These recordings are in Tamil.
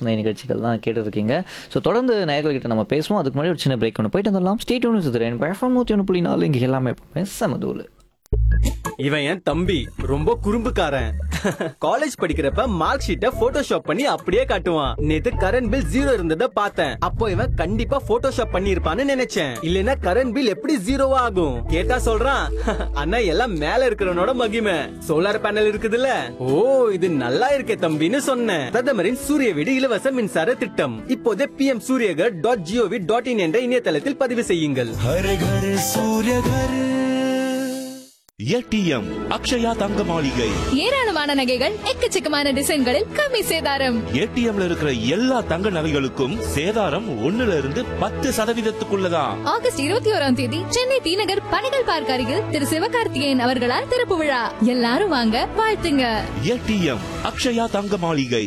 ஆலோசனை நிகழ்ச்சிகள் தான் கேட்டுருக்கீங்க ஸோ தொடர்ந்து நேயர்கள்கிட்ட நம்ம பேசுவோம் அதுக்கு முன்னாடி ஒரு சின்ன பிரேக் ஒன்று போயிட்டு வந்துடலாம் ஸ்டேட் ஒன்று சுற்றுறேன் எஃப்எம் நூற்றி ஒன்று புள்ளி நாலு இங்கே எல்லாமே செமதூள் இவன் என் தம்பி ரொம்ப குறும்புக்காரன் காலேஜ் படிக்கிறப்ப மார்க் ஷீட்டை போட்டோஷாப் பண்ணி அப்படியே காட்டுவான் நேத்து கரண்ட் பில் ஜீரோ இருந்தத பார்த்தேன் அப்போ இவன் கண்டிப்பா போட்டோஷாப் பண்ணி இருப்பான்னு நினைச்சேன் இல்லனா கரண்ட் பில் எப்படி ஜீரோவா ஆகும் கேட்டா சொல்றான் அண்ணா எல்லாம் மேல இருக்கிறவனோட மகிமை சோலார் பேனல் இருக்குதுல்ல ஓ இது நல்லா இருக்கே தம்பின்னு சொன்னேன் பிரதமரின் சூரிய வீடு இலவச மின்சார திட்டம் இப்போதே P M Suryaghar dot G O V dot in என்ற இணையதளத்தில் பதிவு செய்யுங்கள் हर घर सूर्य घर ஏடிஎம் அக்ஷயா தங்க மாளிகை ஏராளமான நகைகள் எக்கச்சக்கமான டிசைன்களில் கம்மி சேதாரம் ஏடிஎம்ல இருக்கிற எல்லா தங்க நகைகளுக்கும் சேதாரம் ஒண்ணுல இருந்து பத்து சதவீதத்துக்குள்ளதான் ஆகஸ்ட் இருபத்தி ஓராம் தேதி சென்னை தீநகர் பனைகள் பார்க் அருகில் திரு சிவகார்த்திகேயன் அவர்களால் திறப்பு விழா எல்லாரும் வாங்க வாழ்த்துங்க ஏடிஎம் அக்ஷயா தங்க மாளிகை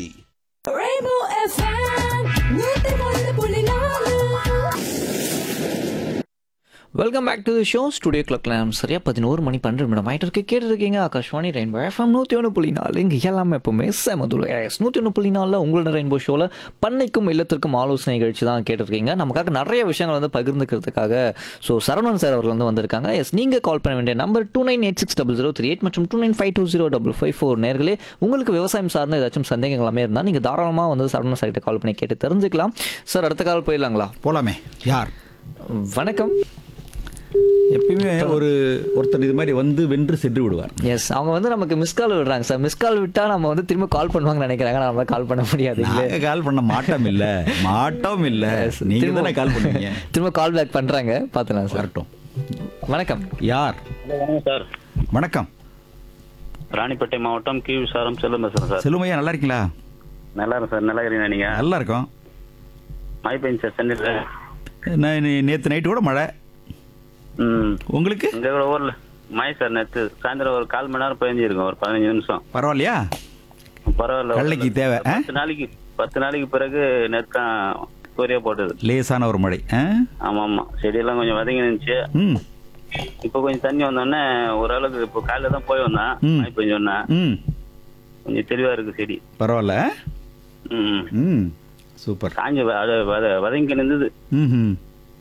welcome back to the show studio club glam சரியா பதினோரு மணி பன்னெண்டு நிமிடம் ஆயிட்டு இருக்கு கேட்டு இருக்கீங்க ஆகாஷ்வாணி ரெயின்போ எஃப்எம் நூற்றி ஒன்று புள்ளி நாலு இங்கே எல்லாமே எப்பவுமே செமதுல எஸ் நூற்றி ஒன்று புள்ளி நாலில் உங்களோட ரெயின்போ ஷோவில் பண்ணைக்கும் இல்லத்திற்கும் ஆலோசனை நிகழ்ச்சி தான் கேட்டிருக்கீங்க நமக்காக நிறைய விஷயங்கள் வந்து பகிர்ந்துக்கிறதுக்காக ஸோ சரவணன் சார் அவர்கள் வந்து வந்திருக்காங்க எஸ் நீங்கள் கால் பண்ண வேண்டிய number two nine eight six double zero three eight மற்றும் two nine five two zero double five four நேர்களே உங்களுக்கு விவசாயம் சார்ந்த ஏதாச்சும் சந்தேகங்கள் எல்லாமே இருந்தால் நீங்கள் தாராளமாக வந்து சரவணன் சார் கிட்ட கால் பண்ணி கேட்டு தெரிஞ்சுக்கலாம் சார் அடுத்த கால் போயிடலாங்களா போலாமே யார் வணக்கம் எப்பயுமே ஒரு ஒருத்தர் இது மாதிரி வந்து வென்று சென்று விடுவார் எஸ் அவங்க வந்து நமக்கு மிஸ் கால் விடுறாங்க சார் மிஸ் கால் விட்டா நம்ம வந்து திரும்ப கால் பண்ணுவாங்கன்னு நினைக்கிறாங்க நம்ம கால் பண்ண முடியாது இல்ல நாங்க கால் பண்ண மாட்டோம் இல்ல மாட்டோம் இல்ல நீங்க திரும்ப- தானே கால் பண்ணீங்க திரும்ப கால் பேக் பண்றாங்க பாத்துலாம் சார் வரட்டும் வணக்கம் யார் வணக்கம் சார் வணக்கம் ராணிப்பேட்டை மாவட்டம் கி விசாரம் செல்லும் பேசுறேன் சார் செல்லுமையா நல்லா இருக்கீங்களா நல்லா இருக்கு சார் நல்லா இருக்கீங்க நீங்க நல்லா இருக்கோம் மழை பெஞ்சு சார் சென்னையில் நான் நே- நேத்து நைட்டு கூட மழை ம் உங்களுக்கு இங்க கூட ஊர்ல மழை சார் நேற்று சாயந்தரம் ஒரு கால் மணி நேரம் பெஞ்சிருக்கும் ஒரு பதினஞ்சு நிமிஷம் பரவாயில்லையா பரவாயில்ல கல்லைக்கு தேவை, ஆ? பத்து நாளைக்கு பத்து நாளைக்கு பிறகு நேற்று தான் சூரிய போட்டது லேசான ஒரு மழை ஆ? ஆமா ஆமா செடியெல்லாம் கொஞ்சம் வதங்கி இருந்துச்சு ம் இப்போ கொஞ்சம் தண்ணி வந்தோடனே ஓரளவுக்கு இப்போ காலையில தான் போய் வந்தேன் ம். மழை பெஞ்சோடனே ம் கொஞ்சம் தெளிவா இருக்கு செடி பரவாயில்ல ம் ம் சூப்பர் காஞ்ச வ- அது வத- வதங்கி நின்றுது ம் ம்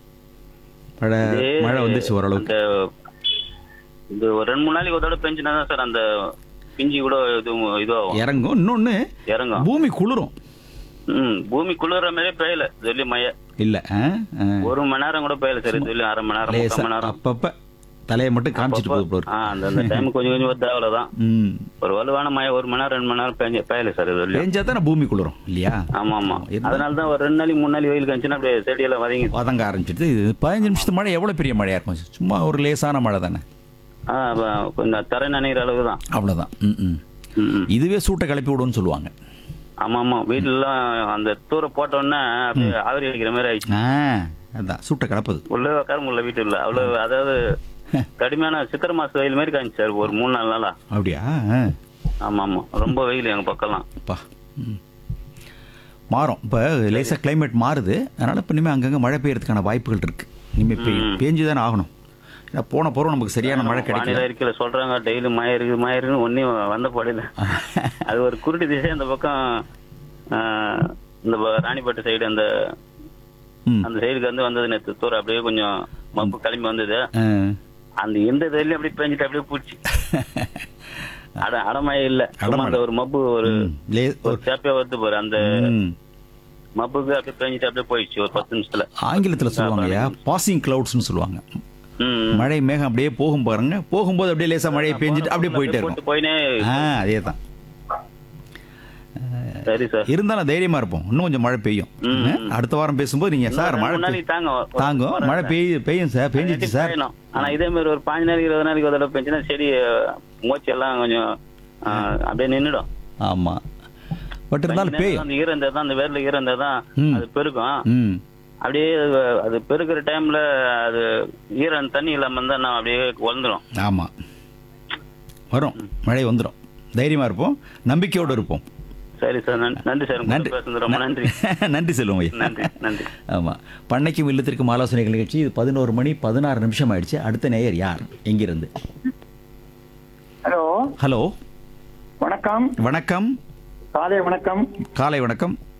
மழை இதே மழை வந்துருச்சு ஓரளவுக்கு அந்த இது ஒரு ரெண்டு மூணு நாளைக்கு ஒரு தடவை பெஞ்சுனா தான் சார் அந்த பிஞ்சி கூட இது இதுவாகும் இறங்கும் இன்னொன்னு இறங்கும் பூமி குளிரும் ம் பூமி குளிர்ற மாதிரியே பெய்யல சொல்லி மழை இல்ல ஆ? ஆ. ஒரு மணி நேரம் கூட பெய்யல சார் சொல்லி அரை மணி நேரம் லேசா முக்கால் மணி நேரம் அப்பப்ப தலையை மட்டும் காமிச்சிட்டு போகுது போல ஆ இருக்கு. அந்த அந்த டைம் கொஞ்சம் கொஞ்சம் வருது அவ்வளவுதான் ம் ஒரு வலுவான மழை ஒரு மணி நேரம் ரெண்டு மணி நேரம் பெஞ்ச பெய்யல சார் சொல்லி பேஞ்சா தானே பூமி குளிரும் இல்லையா ஆமா ஆமா இருந்தா- அதனால தான் ஒரு ரெண்டு நாளைக்கு மூணு நாளைக்கு வெயில் கழிச்சுன்னா அப்படியே செடியெல்லாம் வதங்கி வதங்க ஆரம்பிச்சிட்டு இது பதினஞ்சு நிமிஷத்து மழை எவ்வளவு பெரிய மழையா இருக்கும் சும்மா ஒரு லேசான மழை தானே ஆ, அப்ப கொஞ்சம் தரை நனைகிற அளவு தான் அவ்வளவுதான் ம், ம். இதுவே சூட்டை கிளப்பி விடும்னு சொல்லுவாங்க ஆமா ஆமா வீட்டுல அந்த தூர போட்ட உடனே அப்படியே ஆவிரி அடிக்கிற மாதிரி ஆயிடுச்சு ஆ அதான் சூட்டை கலப்புது உள்ள உட்கார முடியல வீட்டுல அவ்வளவு அதாவது கடுமையான சித்திரை மாச வெயில் மாதிரி காமிச்சு சார் ஒரு மூணு நாலு நாளா அப்படியா ஆ. ஆமா ஆமா ரொம்ப வெயில் எங்க பக்கம்லாம் அப்பா ம். மாறும் இப்போ லேசாக கிளைமேட் மாறுது அதனால இப்போ இனிமேல் அங்கங்கே மழை பெய்யறதுக்கான வாய்ப்புகள் இருக்கு இனிமேல் பெய் பேஞ்சு தானே ஆகணும் ஏன்னா போன போகிறோம் நமக்கு சரியான மழை வானிலை கிடைக்கல அறிக்கையில சொல்றாங்க டெய்லி மழை இருக்கு மழை இருக்குன்னு ஒன்னும் வந்த படையில அது ஒரு குருட்டு திசை அந்த பக்கம் ஆ, இந்த ப- ராணிப்பேட்டை சைடு அந்த ம் அந்த சைடுக்கு வந்து வந்தது நேற்று தூரம் அப்படியே கொஞ்சம் மப்பு கிளம்பி வந்தது ஆ. அந்த எந்த இதுலயும் அப்படியே பெஞ்சிட்டு அப்படியே பூச்சி அட அடமழை இல்ல சும்மா அடமழை. அந்த ஒரு மப்பு ஒரு ம். லே ஒரு சேப்பையா வருது பாரு அந்த ம் மப்புக்கு அப்படியே பெஞ்சிட்டு அப்படியே போயிடுச்சு ஒரு பத்து நிமிஷத்துல ஆங்கிலத்தில் சொல்லுவாங்கய்யா பாசிங் கிளவுட்ஸ்னு சொல்லுவாங்க ம் மழை மேகம் அப்படியே போகும் பாருங்க போகும்போது அப்படியே லேசாக மழையை பேஞ்சிட்டு அப்படியே போயிட்டே போட்டு இருக்கும் போயினே ஆ அதே தான் சரி சார் இருந்தாலும் தைரியமா இருப்போம் இன்னும் கொஞ்சம் மழை பெய்யும் ம். அடுத்த வாரம் பேசும்போது நீங்க சார் இன்னும் மழை ரெண்டு நாளைக்கு பெய்- தாங்க ஒரு- தாங்கும் ஒரு- மழை பெய்யும் பெய்யும் சார் பெஞ்சிச்சு சார் பெய்யணும். ஆனா இதே மாதிரி ஒரு பாஞ்சு நாளைக்கு இருபது நாளைக்கு ஒரு தடவை பெஞ்சுன்னா செடி மூச்சு எல்லாம் கொஞ்சம் ஆ, அப்படியே நின்னுடும் ஆமா பட் இருந்தாலும் கொஞ்ச நேரம் பெய்யும் அந்த ஈரம் இருந்தா தான் அந்த வேர்ல ஈரம் இருந்தா தான் ம். அது பெருக்கும் ம் அப்படியே அது- அது பெருக்கிற டைம்ல அது ஈரம் தண்ணி இல்லாம இருந்தா நான் அப்படியே வளர்ந்துரும் ஆமா வரும் மழை வந்துடும் தைரியமா இருப்போம் நம்பிக்கையோடு இருப்போம் சரி சார் நன்றி- நன்றி சார் உங்க நன்றி கூட பேசுனது ரொம்ப நன்றி நன்றி செல்வம் ஐயா நன்றி நன்றி ஆமா பண்ணைக்கும் இல்லத்திற்கும் ஆலோசனைகள் நிகழ்ச்சி இது பதினோரு மணி பதினாறு நிமிஷம் ஆயிடுச்சு அடுத்த நேயர் யார் எங்கிருந்து ஹலோ ஹலோ வணக்கம் வணக்கம் காலை வணக்கம் காலை வணக்கம்